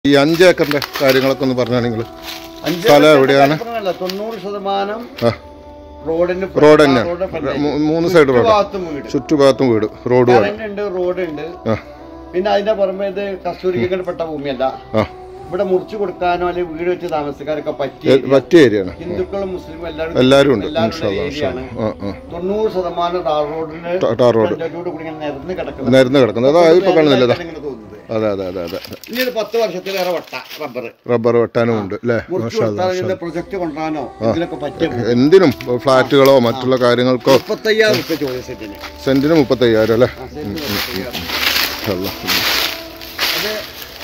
ഈ അഞ്ച് ഏക്കറിന്റെ കാര്യങ്ങളൊക്കെ ഒന്ന് പറഞ്ഞാൽ നിങ്ങൾ അഞ്ച് സ്ഥലം ലക്ഷം എവിടെയാണ്? കാര്യങ്ങളല്ല, തൊണ്ണൂറ് ശതമാനം ആ റോഡിന് റോഡ് തന്നെ റോഡ് front മൂ- മൂന്ന് സൈഡ് റോഡ് ചുറ്റുഭാഗത്തും വീട് ചുറ്റുഭാഗത്തും വീട് റോഡ് വേണം കറണ്ട് ഉണ്ട് റോഡ് ഉണ്ട് ആ പിന്നെ അതിന്റെ പുറമെ ഇത് കസ്തൂരിക്കൽ പെട്ട ഭൂമിയല്ല ആ ഇവിടെ മുറിച്ചു കൊടുക്കാനോ അല്ലെങ്കിൽ വീട് വെച്ച് താമസക്കാരൊക്കെ പറ്റിയ എ- പറ്റിയ ഏരിയയാണ് ഹിന്ദുക്കളും മുസ്ലിമും എല്ലാവരും എല്ലാവരും ഉണ്ട് എല്ലാവരും ഇൻഷാ അല്ലാ, ഇൻഷാ ഏരിയയാണ് അല്ലാ. ആ ആ തൊണ്ണൂറ് ശതമാനം ടാർ റോഡിന് ടാ- ടാർ റോഡ് ഫ്രണ്ടോട് കൂടി ഇങ്ങനെ നിരന്ന് കിടക്കുന്നത് നിരന്ന് കിടക്കുന്നത് അതാ ഇപ്പൊ കാണുന്നില്ല ഇതാ. ഇങ്ങനെ തോന്നുന്നത് അതെ അതെ അതെ അതെ ഇനി ഒരു പത്ത് വർഷത്തിലേറെ വട്ട റബ്ബർ റബ്ബർ വെട്ടാനും ഉണ്ട് അല്ലേ മുറിച്ചു മാഷാ അല്ലാ, കൊടുത്താൽ മാഷാ ഇതിന്റെ പ്രൊജക്ട് കൊണ്ടുവരാനോ ഇതിലൊക്കെ പറ്റിയ അല്ലാ. എന്തിനും ഫ്ലാറ്റുകളോ മറ്റുള്ള കാര്യങ്ങൾക്കോ മുപ്പത്തയ്യായിരം റുപ്യ ചോദ്യ സെറ്റിന് സെന്റിന് മുപ്പത്തയ്യായിരം അല്ലേ ആ, സെറ്റിന് മുപ്പത്തയ്യായിരം. മാഷാ അല്ലാ. അത്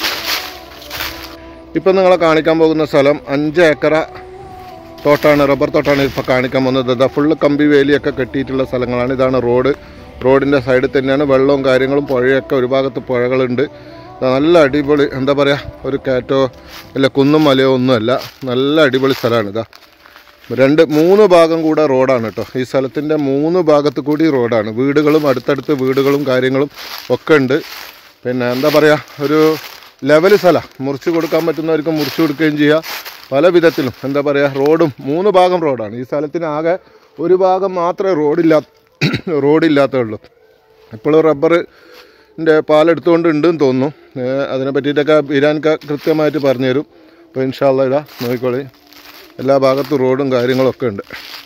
ഇപ്പം നിങ്ങളെ കാണിക്കാൻ പോകുന്ന സ്ഥലം അഞ്ച് ഏക്കറ തോട്ടാണ് റബ്ബർ തോട്ടാണ് ഇപ്പോൾ കാണിക്കാൻ പോകുന്നത് ഇതാ ഫുള്ള് കമ്പി വേലിയൊക്കെ കെട്ടിയിട്ടുള്ള സ്ഥലങ്ങളാണ് ഇതാണ് റോഡ് റോഡിൻ്റെ സൈഡിൽ തന്നെയാണ് വെള്ളവും കാര്യങ്ങളും പുഴയൊക്കെ ഒരു ഭാഗത്ത് പുഴകളുണ്ട് ദാ നല്ല അടിപൊളി എന്താ പറയുക ഒരു കയറ്റോ അല്ല കുന്നും മലയോ ഒന്നുമല്ല നല്ല അടിപൊളി സ്ഥലമാണ് ഇതാ രണ്ട് മൂന്ന് ഭാഗം കൂടെ റോഡാണ് കേട്ടോ ഈ സ്ഥലത്തിൻ്റെ മൂന്ന് ഭാഗത്ത് കൂടി റോഡാണ് വീടുകളും അടുത്തടുത്ത് വീടുകളും കാര്യങ്ങളും ഒക്കെ ഉണ്ട് പിന്നെ എന്താ പറയുക ഒരു ലെവൽ സ്ഥലം മുറിച്ച് കൊടുക്കാൻ പറ്റുന്നവർക്ക് മുറിച്ച് കൊടുക്കുകയും ചെയ്യുക പല വിധത്തിലും എന്താ പറയുക റോഡും മൂന്ന് ഭാഗം റോഡാണ് ഈ സ്ഥലത്തിന് ആകെ ഒരു ഭാഗം മാത്രമേ റോഡില്ലാ റോഡില്ലാത്തുള്ളൂ ഇപ്പോഴും റബ്ബറിൻ്റെ പാലെടുത്തുകൊണ്ട് ഉണ്ടെന്ന് തോന്നുന്നു ഏഹ് അതിനെ പറ്റിയിട്ടൊക്കെ ബിരാൻക കൃത്യമായിട്ട് പറഞ്ഞു തരും അപ്പോൾ ഇൻഷാല്ല ഇതാ നോക്കിക്കോളി എല്ലാ ഭാഗത്തും റോഡും കാര്യങ്ങളൊക്കെ ഉണ്ട്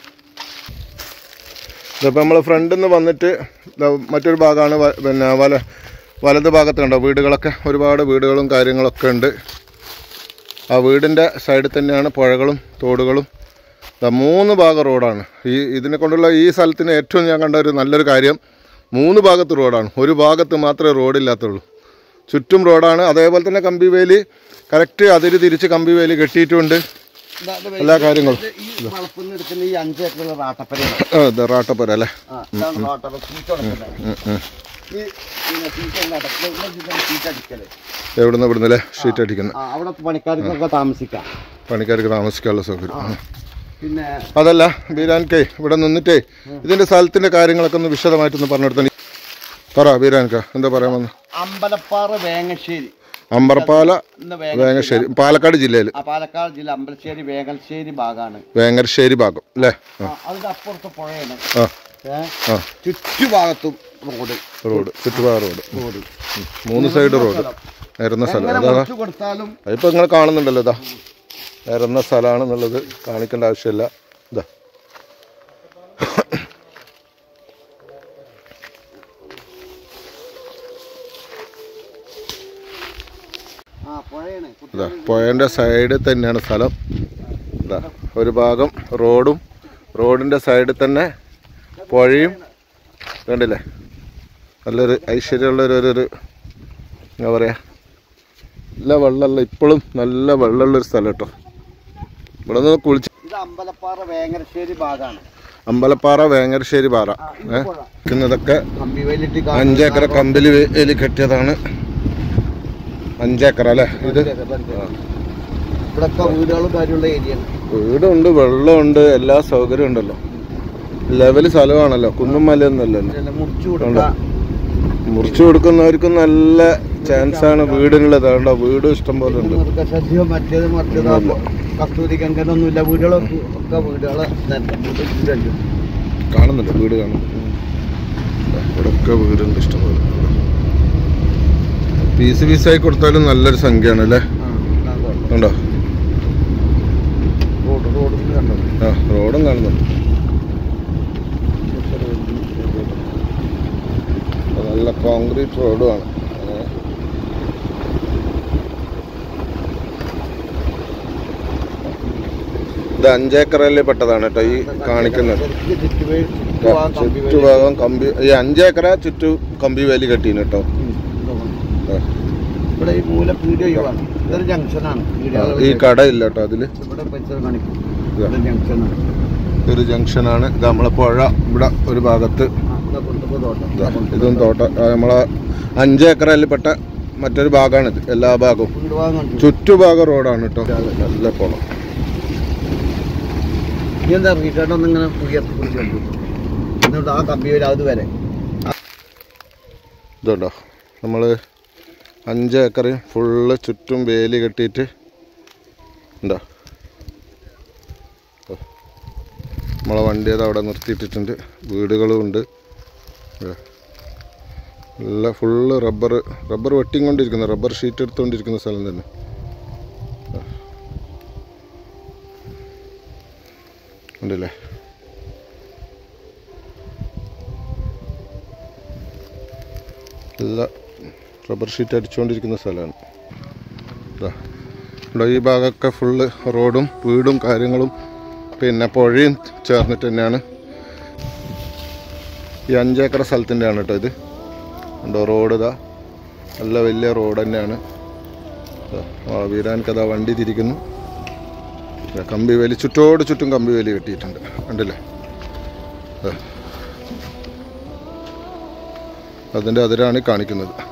ഇതിപ്പോൾ നമ്മൾ ഫ്രണ്ടിൽ നിന്ന് വന്നിട്ട് ദാ മറ്റൊരു ഭാഗമാണ് വ- പിന്നെ വല വലത് ഭാഗത്ത് കണ്ടോ വീടുകളൊക്കെ ഒരുപാട് വീടുകളും കാര്യങ്ങളൊക്കെ ഉണ്ട് ആ വീടിൻ്റെ സൈഡിൽ തന്നെയാണ് പുഴകളും തോടുകളും ദാ മൂന്ന് ഭാഗം റോഡാണ് ഈ ഇതിനെ കൊണ്ടുള്ള ഈ സ്ഥലത്തിന് ഏറ്റവും ഞാൻ കണ്ട ഒരു നല്ലൊരു കാര്യം മൂന്ന് ഭാഗത്ത് റോഡാണ് ഒരു ഭാഗത്ത് മാത്രമേ റോഡില്ലാത്തുള്ളൂ ചുറ്റും റോഡാണ് അതേപോലെ തന്നെ കമ്പിവേലി കറക്റ്റ് അതിര് തിരിച്ച് കമ്പിവേലി കെട്ടിയിട്ടുമുണ്ട് ഇതാ- ഇത് എല്ലാ കാര്യങ്ങളും ഇത് ഈ വളപ്പിന്ന് എടുക്കുന്ന ഈ അഞ്ച് ഏക്കറുള്ള റാട്ടപ്പരയാണ് ആ, ഇത് റാട്ടപ്പുര അല്ലേ ആ ഇതാണ് റാട്ടപ്പ സീറ്റ് കൊടുക്കുന്നത് ഉം, ഉം. ഈ പിന്നെ സീറ്റ് അടക്കല് സീറ്റ് അടിക്കല് എവിടുന്ന് ഇവിടുന്ന് അല്ലേ ഷീറ്റ് അടിക്കുന്നത് ആ അവിടെ പണിക്കാർക്കൊക്കെ താമസിക്കാം പണിക്കാർക്ക് താമസിക്കാനുള്ള സൗകര്യം ഉം. പിന്നെ അതല്ല ബീരാൻകേ ഇവിടെ നിന്നിട്ടേ ഇതിന്റെ സ്ഥലത്തിന്റെ കാര്യങ്ങളൊക്കെ ഒന്ന് വിശദമായിട്ടൊന്ന് പറഞ്ഞെടുത്ത പറ ബീരാൻക എന്താ പറയാൻ വന്ന് അമ്പലപ്പാറ വേങ്ങശ്ശേരി അമ്പർപാല ഇന്ന് വേങ്ങ വേങ്ങശ്ശേരി പാലക്കാട് ജില്ലയിൽ ആ പാലക്കാട് ജില്ല അമ്പലശ്ശേരി വേങ്ങൽശ്ശേരി ഭാഗമാണ് വേങ്ങശ്ശേരി ഭാഗം അല്ലേ ആ, അതിന്റെ അപ്പുറത്ത് പുഴയാണ് ആ ഏ? ആ ചുറ്റുഭാഗത്തും റോഡ് റോഡ് ചുറ്റുഭാഗം റോഡ് റോഡ് മൂന്ന് സൈഡ് റോഡ് നിരന്ന സ്ഥലം എങ്ങനെ അതാ മുറിച്ചു കൊടുത്താലും അതിപ്പോൾ നിങ്ങൾ കാണുന്നുണ്ടല്ലോ ഇതാ നിരന്ന സ്ഥലമാണെന്നുള്ളത് കാണിക്കേണ്ട ആവശ്യമില്ല ഇതാ ആ പുഴയാണ് ഇതാ പുഴൻ്റെ സൈഡിൽ തന്നെയാണ് സ്ഥലം ഇതാ ഒരു ഭാഗം റോഡും റോഡിൻ്റെ സൈഡിൽ തന്നെ പുഴയും കണ്ടില്ലേ നല്ലൊരു ഐശ്വര്യമുള്ളൊരു ഒരു ഒരു എന്താ പറയുക നല്ല വെള്ളമുള്ള ഇപ്പോഴും നല്ല വെള്ളമുള്ളൊരു സ്ഥലം കേട്ടോ ഇവിടെ നിന്ന് കുളിച്ച് ഇത് അമ്പലപ്പാറ വേങ്ങരശ്ശേരി ഭാഗമാണ് അമ്പലപ്പാറ വേങ്ങരശ്ശേരി പാറ ഏഹ് ഇതൊക്കെ കമ്പിവേലിട്ട് അഞ്ചേക്കർ കമ്പിൽ വേലി കെട്ടിയതാണ് അഞ്ചേക്കർ അല്ലേ ഇത് ഇവിടൊക്കെ വീടുകളും കാര്യമുള്ള ഏരിയയാണ് വീടുണ്ട് വെള്ളമുണ്ട് എല്ലാ സൗകര്യം ഉണ്ടല്ലോ ലെവൽ സ്ഥലമാണല്ലോ കുന്നും മലയൊന്നുമല്ലല്ലോ ഇതെല്ലാം മുറിച്ചു കൊടുക്കാം മുറിച്ചു കൊടുക്കുന്നവർക്കും നല്ല ചാൻസ് ആണ് വീടിനുള്ളത് അതുകൊണ്ടോ വീടും ഇഷ്ടം പോലെ ഉണ്ട് മൃഗശല്യം മറ്റേത് മറ്റേത് കസ്തൂരി കങ്കനൊന്നുമില്ല വീടുകളൊക്കെ ഒക്കെ വീടുകളെ വീടുണ്ട് കാണുന്നുണ്ട് വീട് കാണുന്നുണ്ട് ഇവിടെയൊക്കെ വീടുണ്ട് ഇഷ്ടം പോലെ പീസ് പീസായി കൊടുത്താലും നല്ലൊരു സംഖ്യയാണ് അല്ലേ ഉണ്ടോ റോഡ് റോഡ് കണ്ടോ ആ റോഡും കാണുന്നുണ്ട് അത് നല്ല കോൺക്രീറ്റ് റോഡുമാണ് ഇത് അഞ്ചേക്കറയിൽ പെട്ടതാണ് കേട്ടോ ഈ കാണിക്കുന്നത് ചുറ്റുഭാഗം കമ്പി ഈ അഞ്ചേക്കറ ചുറ്റു കമ്പി വേലി കെട്ടീന് കേട്ടോ ആ. ഇവിടെ ഈ മൂല പീഡിയ ഒഴിവാണ് ഇതൊരു ജംഗ്ഷനാണ് ഈ കടയില്ല കേട്ടോ അതില് ഇവിടെ പൈസ കാണിക്കും ഇതാ. ഇത് ജംഗ്ഷനാണ് ഇതൊരു ജംഗ്ഷനാണ് ഇത് നമ്മളെ പുഴ ഇവിടെ ഒരു ഭാഗത്ത് ആ, ഇതാ കൊണ്ടുപോ തോട്ടം ഇതാ, ഇതും തോട്ട ആ, നമ്മളെ അഞ്ചേക്കറയിൽ പെട്ട മറ്റൊരു ഭാഗമാണിത് എല്ലാ ഭാഗവും വീട് ഭാഗം കണ്ടു ചുറ്റുഭാഗം റോഡാണ് കേട്ടോ നല്ല കുളം ഇനി എന്താ റീസേട്ടൊന്നും ഇങ്ങനെ ഉയർത്തി പിടിച്ച് കണ്ടു എന്നിട്ട് ആ കമ്പി വരെ അത് വരെ ഇതുണ്ടോ നമ്മൾ അഞ്ച് ഏക്കർ ഫുള്ള് ചുറ്റും വേലി കെട്ടിയിട്ട് ഉണ്ടോ ഓ. നമ്മളെ വണ്ടി അത് അവിടെ നിർത്തിയിട്ടിട്ടുണ്ട് വീടുകളും ഉണ്ട് ഇതാ. എല്ലാം ഫുള്ള് റബ്ബർ റബ്ബർ വെട്ടിക്കൊണ്ടിരിക്കുന്ന റബ്ബർ ഷീറ്റ് എടുത്തുകൊണ്ടിരിക്കുന്ന സ്ഥലം തന്നെ ആ. ഉണ്ടല്ലേ എല്ലാം റബ്ബർ ഷീറ്റ് അടിച്ചുകൊണ്ടിരിക്കുന്ന സ്ഥലമാണ് ഇതാ ഇവിടെ ഈ ഭാഗമൊക്കെ ഫുള്ള് റോഡും വീടും കാര്യങ്ങളും പിന്നെ പുഴയും ചേർന്നിട്ട് തന്നെയാണ് ഈ അഞ്ചേക്കർ സ്ഥലത്തിൻ്റെയാണ് കേട്ടോ ഇത് ഉണ്ടോ റോഡ് ഇതാ നല്ല വലിയ റോഡ് തന്നെയാണ് ദാ, ആ വീരാൻക്കതാ വണ്ടി തിരിക്കുന്നു ദാ, കമ്പി വേലി ചുറ്റോട് ചുറ്റും കമ്പി വേലി കെട്ടിയിട്ടുണ്ട് കണ്ടില്ലേ ദാ. അതിൻ്റെ അതിരാണ് ഈ കാണിക്കുന്നത്